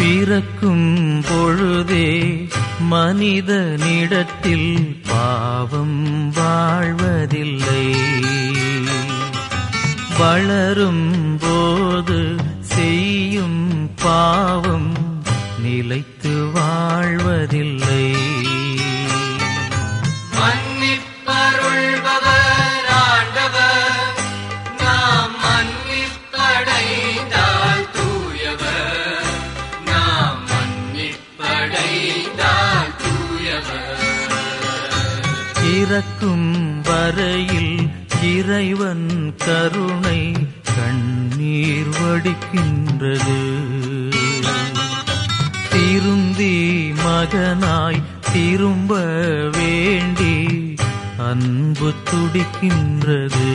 பிறக்கும் பொழுதே மனிதனிடத்தில் பாவம் வாழ்வதில்லை வளரும் போது செய்யும் பாவம் நிலைத்து வாழ்வதில்லை மன்னிப்பருள்பவர் ஆண்டவர் நாம் மன்னிப்படைந்தால் தூயவர் நாம் மன்னிப்படைந்தால் தூயவர் இறக்கும் வரையில் இறைவன் கருணை கண்ணீர் வடிக்கின்றது திருந்தி மகனாய் திரும்ப வேண்டி அன்பு துடிக்கின்றது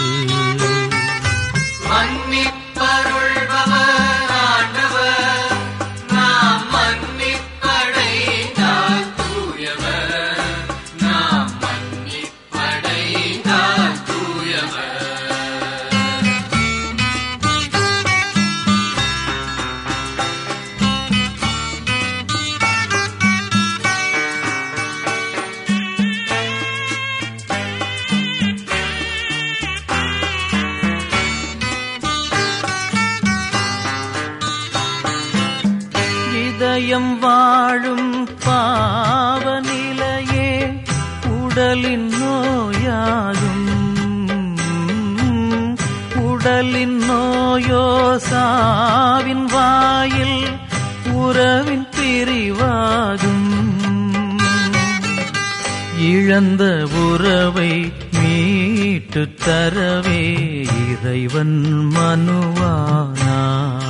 மன்னிப்பருள்பவர் ஆண்டவர் நாம் மன்னிப்படைந்தால் தூயவர் நாம் மன்னிப்படைந்தால் தூயவர் இதயம் வாழும் பாவ நிலையே உடலின் நோயாகும் உடலின் நோயோ சாவின் வாயில் உறவின் பிரிவாகும் இழந்த உறவை மீட்டு தரவே இறைவன் மனுவானா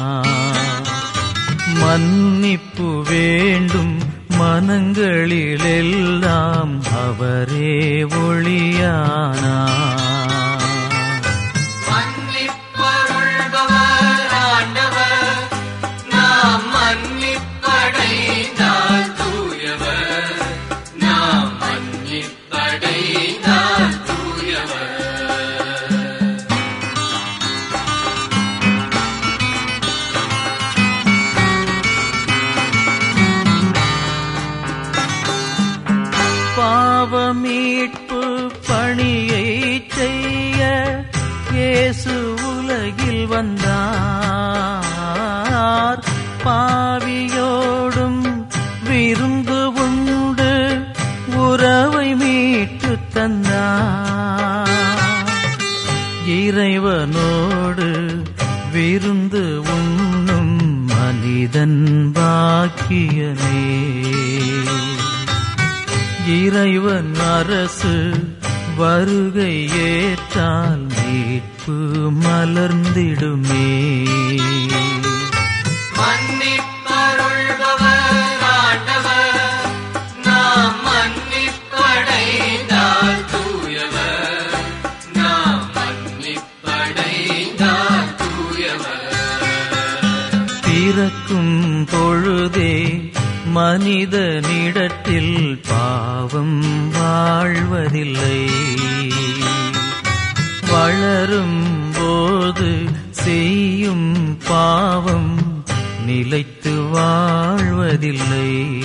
மன்னிப்பு வேண்டும் மனங்களிலெல்லாம் அவரே ஒளியானா மன்னிப்பருள்பவர் ஆண்டவர் நாம் மன்னிப்படைந்தால் தூயவர் நாம் மன்னிப்படைந்தால் தூயவர் பாவ மீட்பு பணியை செய்ய இயேசு உலகில் வந்தார் பாவியோடும் விருந்து உண்டு உறவை மீட்டு தந்தார் இறைவனோடு விருந்து உண்ணும் மனிதன் பாக்கியமே இறைவன் அரசு வருகை ஏற்றால் மீட்பு மலர்ந்திடுமே மன்னிப்பருள்பவர் ஆண்டவர் நாம் மன்னிப்படைந்தால் தூயவர் நாம் மன்னிப்படைந்தால் தூயவர் பிறக்கும் பொழுதே மனிதனிடத்தில் பாவம் வாழ்வதில்லை வளரும் போது செய்யும் பாவம் நிலைத்து வாழ்வதில்லை